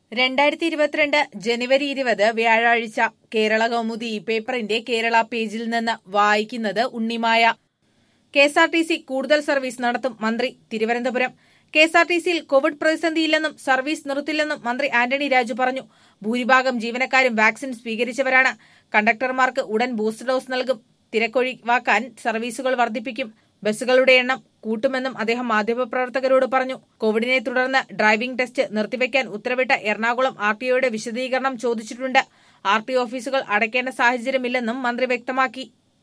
രണ്ടായിരത്തി ഇരുപത്തിരണ്ട് ജനുവരി ഇരുപത് വ്യാഴാഴ്ച കേരള കൗമുദി പേപ്പറിന്റെ കേരള പേജിൽ നിന്ന് വായിക്കുന്നത് Unnimaya K S R T C കൂടുതൽ സർവീസ് നടത്തും മന്ത്രി Thiruvananthapuram K S R T സിയിൽ കോവിഡ് പ്രതിസന്ധിയില്ലെന്നും സർവീസ് നിർത്തില്ലെന്നും മന്ത്രി ആന്റണി രാജു പറഞ്ഞു ഭൂരിഭാഗം ജീവനക്കാരും വാക്സിൻ സ്വീകരിച്ചവരാണ് കണ്ടക്ടർമാർക്ക് ഉടൻ ബൂസ്റ്റർ ഡോസ് നൽകും തിരക്കൊഴിവാക്കാൻ സർവീസുകൾ വർദ്ധിപ്പിക്കും ബസ്സുകളുടെ എണ്ണം കൂട്ടുമെന്നും അദ്ദേഹം മാധ്യമപ്രവർത്തകരോട് പറഞ്ഞു കോവിഡിനെ തുടർന്ന് ഡ്രൈവിംഗ് ടെസ്റ്റ് നിർത്തിവെക്കാൻ ഉത്തരവിട്ട എറണാകുളം ആർ ടി ഒയുടെ വിശദീകരണം ചോദിച്ചിട്ടുണ്ട് ആർ ടി ഓഫീസുകൾ അടയ്ക്കേണ്ട സാഹചര്യമില്ലെന്നും മന്ത്രി വ്യക്തമാക്കി